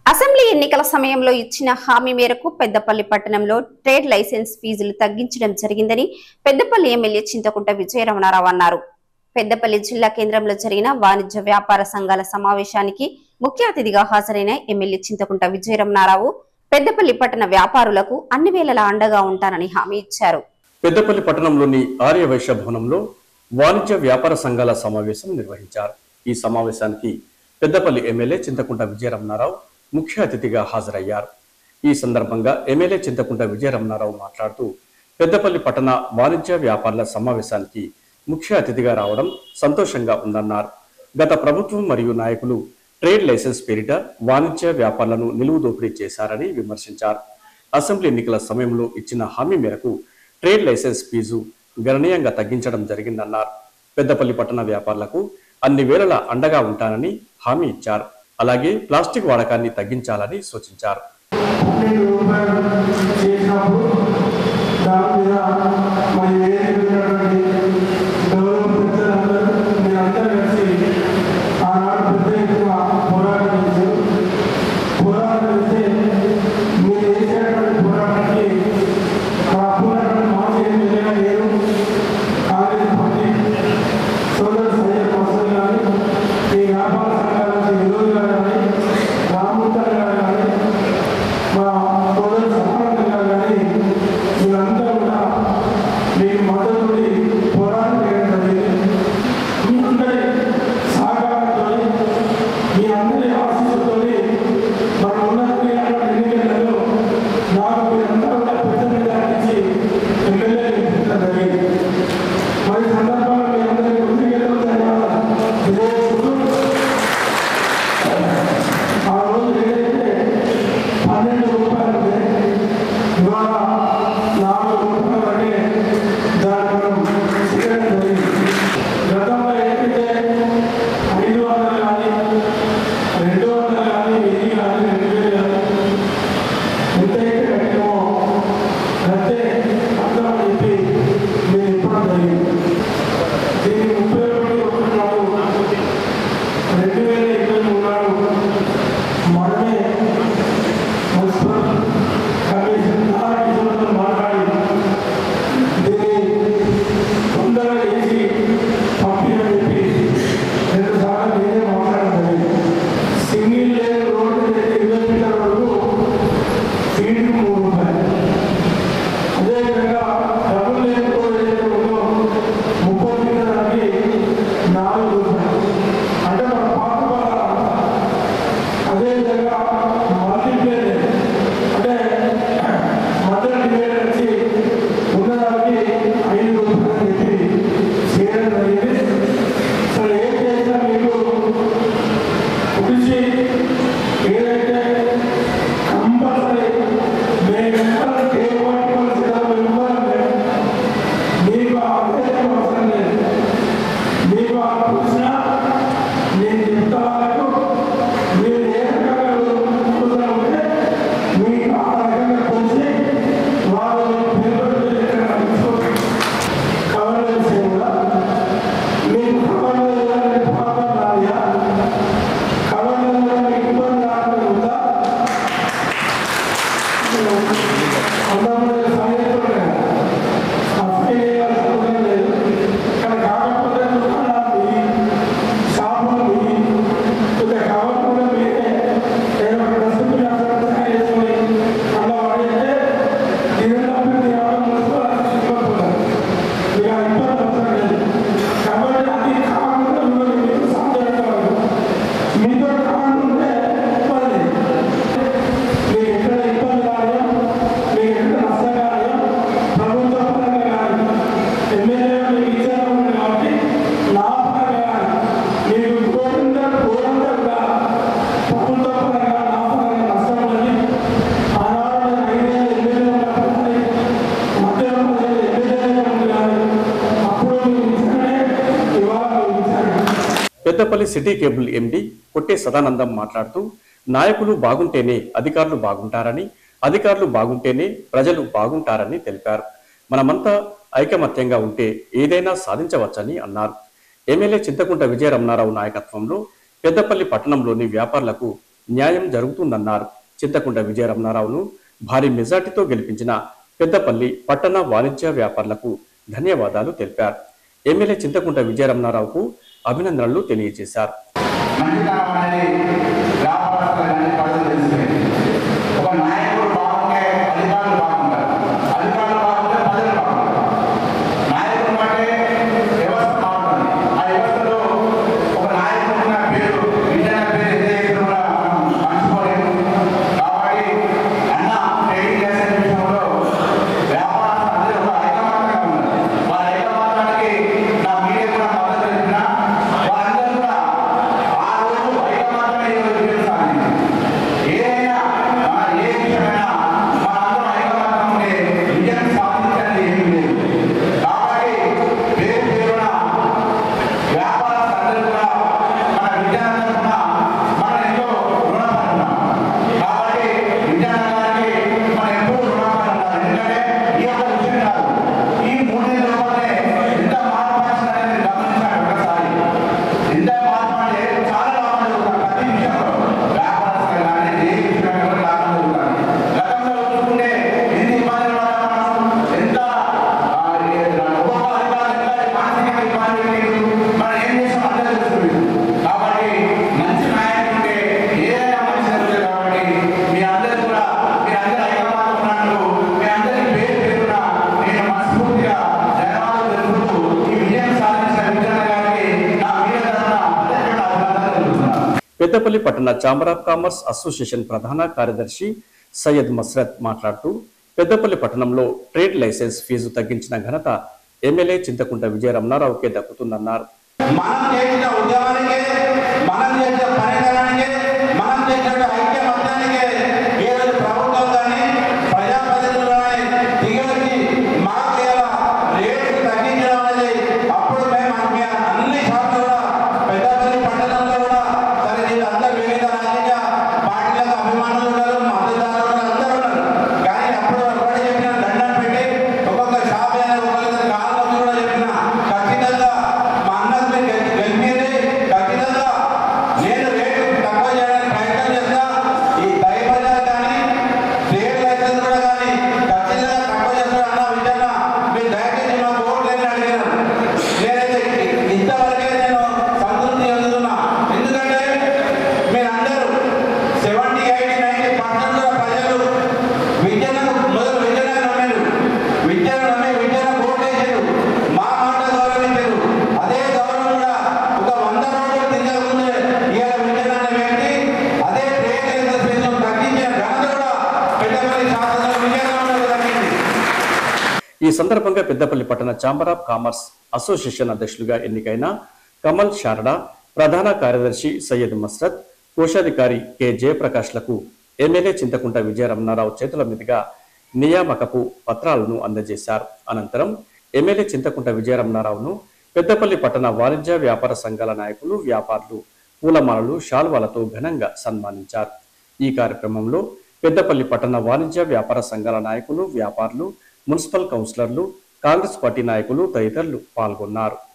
assembly ఎన్నికల సమయంలో ఇచ్చిన హామీ మేరకు పెద్దపల్లి పట్టణంలో ట్రేడ్ లైసెన్స్ ఫీజులు తగ్గించడం జరిగిందని పెద్దపల్లి ఎమ్మెల్యే చింతకుంట విజయరమణారావు అన్నారు పెద్దపల్లి జిల్లా కేంద్రంలో జరిగిన వాణిజ్య వ్యాపార సంఘాల సమావేశానికి ముఖ్య అతిథిగా హాజరైన ఎమ్మెల్యే చింతకుంట విజయరమణారావు పెద్దపల్లి పట్టణ వ్యాపారులకు అన్ని వేళలా అండగా ఉంటానని హామీ ఇచ్చారు పెద్దపల్లి పట్టణంలోని ఆర్య వైశ్య భవనంలో వాణిజ్య వ్యాపార సంఘాల సమావేశం నిర్వహించారు ఈ సమావేశానికి పెద్దపల్లి ఎమ్మెల్యే చింతకుంట విజయరమణారావు ముఖ్య అతిథిగా హాజరయ్యారు ఈ సందర్భంగా ఎమ్మెల్యే చింతకుంట విజయరమణారావు మాట్లాడుతూ పెద్దపల్లి పట్టణ వాణిజ్య వ్యాపారుల సమావేశానికి ముఖ్య అతిథిగా రావడం సంతోషంగా ఉందన్నారు గత ప్రభుత్వం మరియు నాయకులు ట్రేడ్ లైసెన్స్ పేరిట వాణిజ్య వ్యాపారులను నిలువు దోపిడీ చేశారని విమర్శించారు అసెంబ్లీ ఎన్నికల సమయంలో ఇచ్చిన హామీ మేరకు ట్రేడ్ లైసెన్స్ ఫీజు గణనీయంగా తగ్గించడం జరిగిందన్నారు పెద్దపల్లి పట్టణ వ్యాపారులకు అన్ని వేళలా అండగా ఉంటానని హామీ ఇచ్చారు అలాగే ప్లాస్టిక్ వాడకాన్ని తగ్గించాలని సూచించారు పన్నెండు రూపాయలు చేసినప్పుడు దాని మీద మరి వేదికటువంటి గౌరవ పెద్దలందరూ మీరందరూ కలిసి ఆనాడు పెద్ద ఎత్తున పోరాటం చేశారు పోరాటం చేస్తే మీరు చేసేటువంటి పోరాటానికి ఆ పోరాటం మాకు ఏం విధంగా లేదు కాంగ్రెస్ పార్టీ సోదరు సయ్యద్ మసూద్ గారి ఈ వ్యాపార సంఘాల విరోధి గారు కానీ రామూర్తర్ గారు కానీ మా సోదరు సమానంద గారు కానీ వీళ్ళందరూ కూడా మీకు మద్దతు పోరాటం చేయడం జరిగింది మీ అందరి సహకారంతో మీ అందరి ఆశీస్సుతో మనం ఉన్నటువంటి ఎన్నికలలో నాకు మీరందరూ కూడా పెద్ద మెజార్టీ ఎమ్మెల్యే గెలిపించడం జరిగింది మరి సందర్భంగా మీ అందరికీ కృతజ్ఞతలు ధన్యవాదాలు తెలియజేస్తూ ఆ రోజు ఏదైతే పన్నెండు రూపాయలు ఉంటే ఇవాళ నాలుగు రూపాయలు అంటే దాన్ని మనం చేయడం జరిగింది గతంలో ఏంటంటే ఐదు వందలు కానీ రెండు వందలు కానీ వెయ్యి కానీ రెండు వేలు కానీ ఎంతైతే కట్టామో అంతే అందరం చెప్పి మేము ఇప్పడం జరిగింది దీన్ని ముప్పై ఒకటి ఒకటి నాడు రెండు వేల ఇరవై మూడు నాడు మనమే మున్సిపల్ కమిషన్ నారాయణతో మాట్లాడి దీన్ని తొందరగా చేసి పంపించని చెప్పి రెండు సార్లు నేనే మాట్లాడడం జరిగింది సింగిల్ లేన్ రోడ్డు అయితే ఇరవై మీటర్ వరకు ఫీల్డ్ మూడు రూపాయలు అదేవిధంగా డబుల్ లేన్ రోడ్ ఏదైతే ఉందో ముప్పై మీటర్లకి నాలుగు రూపాయలు అంటే మన పాత బాగా అదేవిధంగా మల్టీప్లేయర్ అంటే మధ్య డివైడర్ వచ్చి ఉన్నదానికి ఐదు రూపాయలు అని చెప్పి చేయడం జరిగింది సో ఏం చేసినా మీకు కృషి ఏదైతే కంపల్సరీ మేము ఎంత చేయబట్టుకోవాల్సిన ఇవ్వాలి మీకు ఆ ఉద్దేశం అవసరం లేదు మీకు ఆ ప్రశ్న నేను చెప్తా వాళ్ళకు మీరు ఏ రకంగా కూర్చొని ఉంటే మీకు ఆ రకంగా తెలిసి వాళ్ళు పేరు కవర్ల విషయంలో మీకు కవర్ల ప్రాబ్లం రాయా కవర్ల మీకు ఇబ్బంది రాకుండా ఉందా అందరూ సాయంత్రం అప్లై చేయాల్సిన అవసరం లేదు కానీ కాకపోతే దుకాణాలు షాపులు కొద్దిగా కవర్ కూడా మీరే నేను ఒక డస్ట్బిన్ అక్కడ తయారు చేసుకొని అలా వాడితే దీనిలో తేవడం మున్సిపల్ ఇక ఇబ్బంది అవసరం లేదు కాబట్టి అది కాకుండా మిమ్మల్ని మీకు సాధ్యపడతారు మీతో కాకుండా ఇబ్బంది మీకు ఎక్కడ ఇబ్బంది కాదు మీకు ఎక్కడ నష్టం కాదు ప్రభుత్వ పరంగా కాదు ఎమ్మెల్యే మీకు ఇచ్చారు కాబట్టి నా పరంగా కాదు మీకు కోరింద కోరంగా ప్రభుత్వ పరంగా నా పరంగా నష్టం ఉంది ఆనాడు ఐదేళ్ళు ఎమ్మెల్యే ఉన్నప్పుడు మధ్యలో ఎమ్మెల్యే ఉంది కాదు అప్పుడు మీకు ఇచ్చానే ఇవాళ మీకు ఇచ్చాను పెద్దపల్లి సిటీ కేబుల్ ఎండి కొట్టే సదానందం మాట్లాడుతూ నాయకులు బాగుంటేనే అధికారులు బాగుంటారని అధికారులు బాగుంటేనే ప్రజలు బాగుంటారని తెలిపారు మనమంతా ఐకమత్యంగా ఉంటే ఏదైనా సాధించవచ్చని అన్నారు ఎమ్మెల్యే చింతకుంట విజయరమణారావు నాయకత్వంలో పెద్దపల్లి పట్టణంలోని వ్యాపారులకు న్యాయం జరుగుతుందన్నారు చింతకుంట విజయరమణారావును భారీ మెజార్టీతో గెలిపించిన పెద్దపల్లి పట్టణ వాణిజ్య వ్యాపారులకు ధన్యవాదాలు తెలిపారు ఎమ్మెల్యే చింతకుంట విజయరమణారావుకు అభినందనలు తెలియజేశారు మంచితనం అనేది వ్యాపారస్తులన్నీ ప్రజలు తెలిసిపోయింది ఒక నాయకుడు బాగుంటే అధికారులు బాగుంటారు అధికారులు బాగుంటే ప్రజలు బాగుంటారు నాయకుడు బట్టే వ్యవస్థ బాగుంటుంది ఆ వ్యవస్థలో ఒక నాయకుడు ఉన్న పేరు విజయన పేరు ఏదైతే కూడా మనం మర్చిపోలేము కాబట్టి అన్న ట్రేడింగ్ చేసే విషయంలో వ్యాపారస్తులు అందరూ ఒక ఐకమత్యంగా ఉన్నారు వాళ్ళ ఐకమత్యానికి నా మీడియా కూడా మద్దతు తెలిపిన వాళ్ళందరూ కూడా ఆ రోజు ఐకమత్యమే ఈరోజు విజయం సాధించింది ఏదైనా మన ఏ విషయమైనా మనందరం ఐకమత్యం ఉంటే విజయం సాధించండి ఏమీ లేదు కాబట్టి పేరు పేరున వ్యాపారస్తులందరూ కూడా మన విజయాన్ని కూడా మనం ఎంతో రుణపడి ఉన్నాం కాబట్టి విజయనగరానికి మనం ఎప్పుడూ రుణపడి ఉండాలి ఎందుకంటే ఈ యొక్క విషయం కాదు ఈ మూడు నెలల లోపలనే ఎంత మార్పు వచ్చిందనేది గమనించాలి ఒకసారి ఎంత మార్పు అంటే చాలా లాభాలు జరుగుతాయి ప్రతి విషయంలో వ్యాపారస్తులు కానీ ఏ విషయంలో కూడా లాభాలు జరుగుతాయి గతంలో చూసుకుంటే ఎన్ని ఇబ్బందులు పడ్డాం మనం ఎంత ఆ, ఏ- ఒక్కొక్క అధికారులు ఎంత మానసికంగా ఇబ్బంది పెట్టారు మనం ఏం చేసాం అందరూ తెలుస్తుంది కాబట్టి మంచి నాయకుడు ఉంటే ఏదైనా మంచి జరుగుతుంది కాబట్టి మీ అందరూ కూడా మీరు అందరూ ఐకమత్యం ఉన్నట్లు మీ అందరి పేరు పేరున నేను మనస్ఫూర్తిగా ధన్యవాదాలు తెలుపుతూ ఈ విజయం సాధించిన విజయన గారికి నా మీద తరఫున ప్రత్యేక అభినందనలు తెలుపుతున్నాను పెద్దపల్లి పట్టణ ఛాంబర్ ఆఫ్ కామర్స్ అసోసియేషన్ ప్రధాన కార్యదర్శి సయ్యద్ మస్రత్ మాట్లాడుతూ పెద్దపల్లి పట్టణంలో ట్రేడ్ లైసెన్స్ ఫీజు తగ్గించిన ఘనత ఎమ్మెల్యే చింతకుంట విజయరమణారావుకే దక్కుతుందన్నారు మనం చేసిన ఉద్యమానికే మనం చేసిన పరికరానికే మనం చేసిన ఐక్యమత్యానికే ఈరోజు ప్రభుత్వం కానీ ప్రజాప్రతినిధులు కానీ దిగొచ్చి మాకు ఇలా రేట్లు తగ్గించడం అనేది అప్పుడు మేము అన్ని అన్ని షాపులు కూడా పెద్దపల్లి పట్టణంలో కూడా సరే వీళ్ళందరూ వివిధ రాజకీయ పార్టీలకు అభిమానులు ఉన్నారు మద్దతుదారులు ఉన్నారు, అందరూ ఉన్నారు కానీ అప్పుడు ఒకటి చెప్పిన దండం పెట్టి ఒక్కొక్క షాప్ అయినా ఒక్కొక్క కాలం కూడా చెప్పిన ఖచ్చితంగా మా అన్నకు మీరు గెలి- గెలిపియండి ఖచ్చితంగా నేను రేటు తక్కువ చేయడానికి ప్రయత్నం చేస్తా ఈ దయబజార్ కానీ ట్రేడ్ లైసెన్స్ కూడా కానీ ఖచ్చితంగా తక్కువ చేస్తా అన్న విధంగా మీరు దయచేసి మాకు ఓట్లు అని అడిగాను నేనైతే ఇంతవరకే నేను సంతృప్తి చెందుతున్నా ఎందుకంటే మీరందరూ సెవెంటీ ఎయిటీ నైన్టీ పర్సెంట్ ప్రజలు విద్యను మొదలు విద్యను నమ్మారు విద్యను నమ్మి విద్యను ఓటేసారు మా మాట గౌరవించారు అదే గౌరవం కూడా ఒక వంద రోజులు తిరగకముందే ఇవాళ విద్యను అనే వ్యక్తి అదే ట్రేడ్ లైసెన్స్ ఫీజును తగ్గించిన ఘనత కూడా పెద్దపల్లి శాసన విజయనగరంలో తగ్గింది ఈ సందర్భంగా పెద్దపల్లి పట్టణ ఛాంబర్ ఆఫ్ కామర్స్ అసోసియేషన్ అధ్యక్షులుగా ఎన్నికైన కమల్ శారడా ప్రధాన కార్యదర్శి సయ్యద్ మస్రత్ కోశాధికారి కె జయప్రకాష్లకు ఎమ్మెల్యే చింతకుంట విజయరమణారావు చేతుల మీదుగా నియామకపు పత్రాలను అందజేశారు అనంతరం ఎమ్మెల్యే చింతకుంట విజయరమణారావును పెద్దపల్లి పట్టణ వాణిజ్య వ్యాపార సంఘాల నాయకులు వ్యాపారులు పూలమాలలు శాల్వాలతో ఘనంగా సన్మానించారు ఈ కార్యక్రమంలో పెద్దపల్లి పట్టణ వాణిజ్య వ్యాపార సంఘాల నాయకులు వ్యాపారులు మున్సిపల్ కౌన్సిలర్లు కాంగ్రెస్ పార్టీ నాయకులు తదితరులు పాల్గొన్నారు